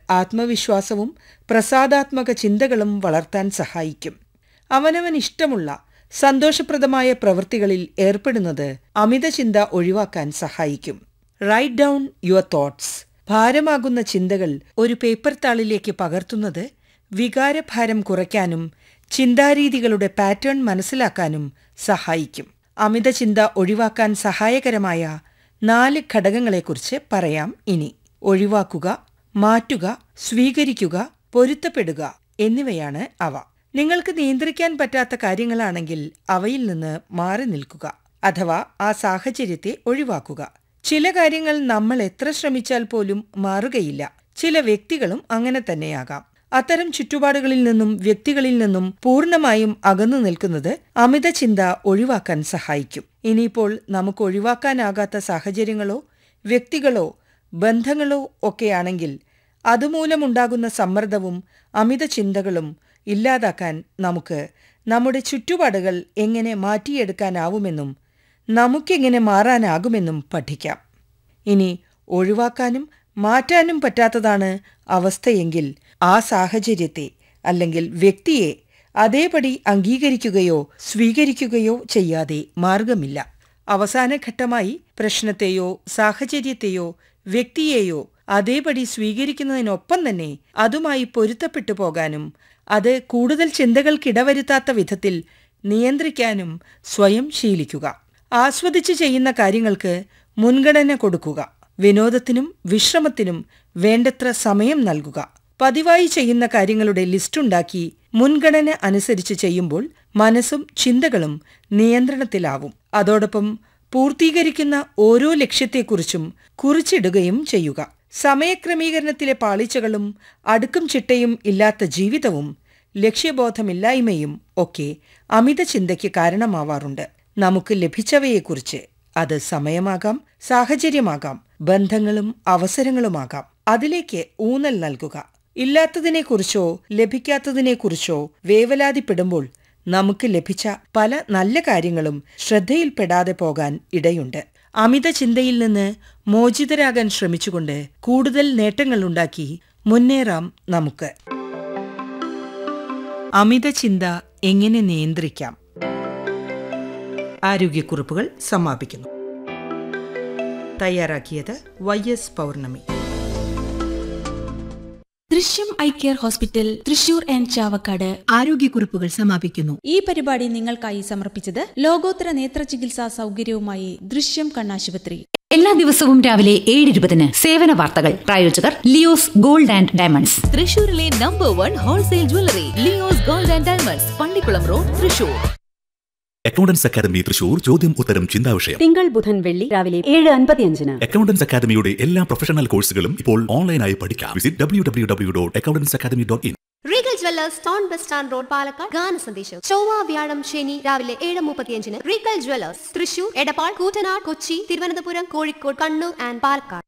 ആത്മവിശ്വാസവും പ്രസാദാത്മക ചിന്തകളും വളർത്താൻ സഹായിക്കും അവനവൻ ഇഷ്ടമുള്ള സന്തോഷപ്രദമായ പ്രവൃത്തികളിൽ ഏർപ്പെടുന്നത് അമിത ചിന്ത ഒഴിവാക്കാൻ സഹായിക്കും റൈറ്റ് ഡൗൺ യുവർ തോട്ട്സ് ഭാരമാകുന്ന ചിന്തകൾ ഒരു പേപ്പർ താളിലേക്ക് പകർത്തുന്നത് വികാരഭാരം കുറയ്ക്കാനും ചിന്താരീതികളുടെ പാറ്റേൺ മനസ്സിലാക്കാനും സഹായിക്കും അമിത ചിന്ത ഒഴിവാക്കാൻ സഹായകരമായ നാല് ഘടകങ്ങളെക്കുറിച്ച് പറയാം ഇനി ഒഴിവാക്കുക മാറ്റുക സ്വീകരിക്കുക പൊരുത്തപ്പെടുക എന്നിവയാണ് അവ നിങ്ങൾക്ക് നിയന്ത്രിക്കാൻ പറ്റാത്ത കാര്യങ്ങളാണെങ്കിൽ അവയിൽ നിന്ന് മാറി നിൽക്കുക അഥവാ ആ സാഹചര്യത്തെ ഒഴിവാക്കുക ചില കാര്യങ്ങൾ നമ്മൾ എത്ര ശ്രമിച്ചാൽ പോലും മാറുകയില്ല ചില വ്യക്തികളും അങ്ങനെ തന്നെയാകാം അത്തരം ചുറ്റുപാടുകളിൽ നിന്നും വ്യക്തികളിൽ നിന്നും പൂർണ്ണമായും അകന്നു നിൽക്കുന്നത് അമിത ചിന്ത ഒഴിവാക്കാൻ സഹായിക്കും ഇനിയിപ്പോൾ നമുക്ക് ഒഴിവാക്കാനാകാത്ത സാഹചര്യങ്ങളോ വ്യക്തികളോ ബന്ധങ്ങളോ ഒക്കെയാണെങ്കിൽ അതുമൂലമുണ്ടാകുന്ന സമ്മർദ്ദവും അമിത ചിന്തകളും ഇല്ലാതാക്കാൻ നമുക്ക് നമ്മുടെ ചുറ്റുപാടുകൾ എങ്ങനെ മാറ്റിയെടുക്കാനാവുമെന്നും നമുക്കെങ്ങനെ മാറാനാകുമെന്നും പഠിക്കാം ഇനി ഒഴിവാക്കാനും മാറ്റാനും പറ്റാത്തതാണ് അവസ്ഥയെങ്കിൽ ആ സാഹചര്യത്തെ അല്ലെങ്കിൽ വ്യക്തിയെ അതേപടി അംഗീകരിക്കുകയോ സ്വീകരിക്കുകയോ ചെയ്യാതെ മാർഗമില്ല അവസാന ഘട്ടമായി പ്രശ്നത്തെയോ സാഹചര്യത്തെയോ വ്യക്തിയെയോ അതേപടി സ്വീകരിക്കുന്നതിനൊപ്പം തന്നെ അതുമായി പൊരുത്തപ്പെട്ടു പോകാനും അത് കൂടുതൽ ചിന്തകൾക്കിടവരുത്താത്ത വിധത്തിൽ നിയന്ത്രിക്കാനും സ്വയം ശീലിക്കുക ആസ്വദിച്ച് ചെയ്യുന്ന കാര്യങ്ങൾക്ക് മുൻഗണന കൊടുക്കുക വിനോദത്തിനും വിശ്രമത്തിനും വേണ്ടത്ര സമയം നൽകുക പതിവായി ചെയ്യുന്ന കാര്യങ്ങളുടെ ലിസ്റ്റുണ്ടാക്കി മുൻഗണന അനുസരിച്ച് ചെയ്യുമ്പോൾ മനസ്സും ചിന്തകളും നിയന്ത്രണത്തിലാവും അതോടൊപ്പം പൂർത്തീകരിക്കുന്ന ഓരോ ലക്ഷ്യത്തെക്കുറിച്ചും കുറിച്ചിടുകയും ചെയ്യുക സമയക്രമീകരണത്തിലെ പാളിച്ചകളും അടുക്കും ചിട്ടയും ഇല്ലാത്ത ജീവിതവും ലക്ഷ്യബോധമില്ലായ്മയും ഒക്കെ അമിത ചിന്തയ്ക്ക് കാരണമാവാറുണ്ട് നമുക്ക് ലഭിച്ചവയെക്കുറിച്ച് അത് സമയമാകാം സാഹചര്യമാകാം ബന്ധങ്ങളും അവസരങ്ങളുമാകാം അതിലേക്ക് ഊന്നൽ നൽകുക ഇല്ലാത്തതിനെക്കുറിച്ചോ ലഭിക്കാത്തതിനെക്കുറിച്ചോ വേവലാതിപ്പെടുമ്പോൾ നമുക്ക് ലഭിച്ച പല നല്ല കാര്യങ്ങളും ശ്രദ്ധയിൽപ്പെടാതെ പോകാൻ ഇടയുണ്ട് അമിത ചിന്തയിൽ നിന്ന് മോചിതരാകാൻ ശ്രമിച്ചുകൊണ്ട് കൂടുതൽ നേട്ടങ്ങളുണ്ടാക്കി മുന്നേറാം നമുക്ക് അമിത ചിന്ത എങ്ങനെ നിയന്ത്രിക്കാം ആരോഗ്യക്കുറിപ്പുകൾ സമാപിക്കുന്നു തയ്യാറാക്കിയത് വൈ എസ് പൗർണമി ദൃശ്യം eye care hospital Thrissur and Chavakkad ആരോഗ്യക്കുറിപ്പുകൾ സമാപിക്കുന്നു ഈ പരിപാടി നിങ്ങൾക്കായി സമർപ്പിച്ചത് ലോകോത്തര നേത്ര ചികിത്സാ സൗകര്യവുമായി ദൃശ്യം കണ്ണാശുപത്രി എല്ലാ ദിവസവും രാവിലെ ഏഴ് ഇരുപതിന് സേവന വാർത്തകൾ പ്രായോജകർ ലിയോസ് ഗോൾഡ് ആൻഡ് ഡയമണ്ട്സ് തൃശൂരിലെ number one wholesale jewellery Leo's gold and diamonds Pallikkulam road Thrissur accountants academy Thrissur ചോദ്യം ഉത്തരം ചിന്താവിഷയം തിങ്കൾ ബുധൻ വെള്ളി രാവിലെ ഏഴ് അൻപത്തിയഞ്ചിന് അക്കൗണ്ടൻസ് അക്കാദമിയുടെ എല്ലാ പ്രൊഫഷണൽ കോഴ്സുകളും ഇപ്പോൾ ഓൺലൈനായി പഠിക്കാം visit W W W dot accountants academy dot in Regal jewellers town bus stand road Palakkad ഗാന സന്ദേശം ചൊവ്വ വ്യാഴം ശനി രാവിലെ ഏഴ് മുപ്പത്തിയഞ്ചിന് Regal jewellers Thrissur Edappal Koottanad Kochi Thiruvananthapuram Kozhikode Kannur and Palakkad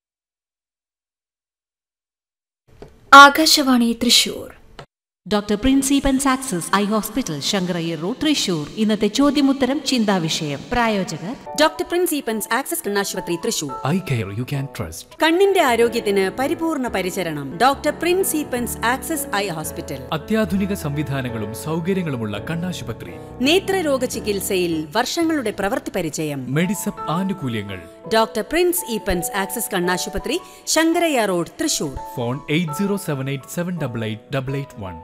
Akashvani Thrissur doctor principal success eye hospital Sankarayyar road Thrissur ഇന്നത്തെ ചോദ്യമുത്തരം ചിന്താവിഷയം പ്രായോജകർ ഡോക്ടർ പ്രിൻസിപ്പൻസ് ആക്സസ് കണ്ണാശുപത്രി തൃശൂർ eye care you can trust കണ്ണിന്റെ ആരോഗ്യത്തിന് പരിപൂർണ പരിചരണം doctor principals access I hospital അത്യാധുനിക സംവിധാനങ്ങളും സൗകര്യങ്ങളുമുള്ള കണ്ണാശുപത്രി നേത്രരോഗ ചികിത്സയിൽ വർഷങ്ങളുടെ പ്രവൃത്തി പരിചയം മെഡിസപ്പ് ആനുകൂല്യങ്ങൾ ഡോക്ടർ പ്രിൻസ് ഈപ്പൻസ് ആക്സസ് കണ്ണാശുപത്രി Shankarayya road Thrissur phone eight zero seven eight seven double eight double eight one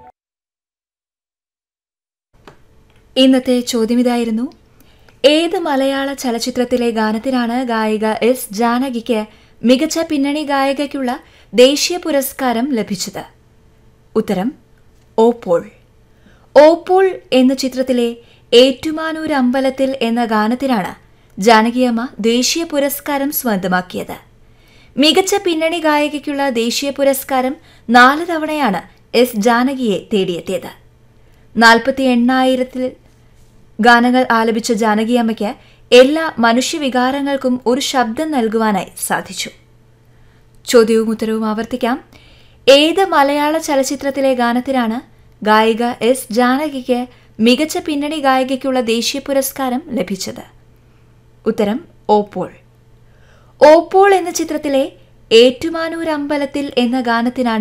ഇന്നത്തെ ചോദ്യം ഇതായിരുന്നു ഏത് മലയാള ചലച്ചിത്രത്തിലെ ഗാനത്തിനാണ് ഗായിക എസ് ജാനകിക്ക് മികച്ച പിന്നണി ഗായികയ്ക്കുള്ള ദേശീയ പുരസ്കാരം ലഭിച്ചത് ഉത്തരം ഓപ്പോൾ ഓപ്പോൾ എന്ന ചിത്രത്തിലെ ഏറ്റുമാനൂർ അമ്പലത്തിൽ എന്ന ഗാനത്തിനാണ് ജാനകിയമ്മ ദേശീയ പുരസ്കാരം സ്വന്തമാക്കിയത് മികച്ച പിന്നണി ഗായികയ്ക്കുള്ള ദേശീയ പുരസ്കാരം നാല് തവണയാണ് എസ് ജാനകിയെ തേടിയെത്തിയത് നാൽപ്പത്തി എണ്ണായിരത്തിൽ ഗാനങ്ങൾ ആലപിച്ച ജാനകിയമ്മയ്ക്ക് എല്ലാ മനുഷ്യവികാരങ്ങൾക്കും ഒരു ശബ്ദം നൽകുവാനായി സാധിച്ചു ചോദ്യവും ഉത്തരവും ആവർത്തിക്കാം ഏത് മലയാള ചലച്ചിത്രത്തിലെ ഗാനത്തിനാണ് ഗായിക എസ് ജാനകിക്ക് മികച്ച പിന്നണി ഗായികയ്ക്കുള്ള ദേശീയ പുരസ്കാരം ലഭിച്ചത് ഉത്തരം ഓപ്പോൾ ഓപ്പോൾ എന്ന ചിത്രത്തിലെ ഏറ്റുമാനൂർ അമ്പലത്തിൽ എന്ന ഗാനത്തിനാണ്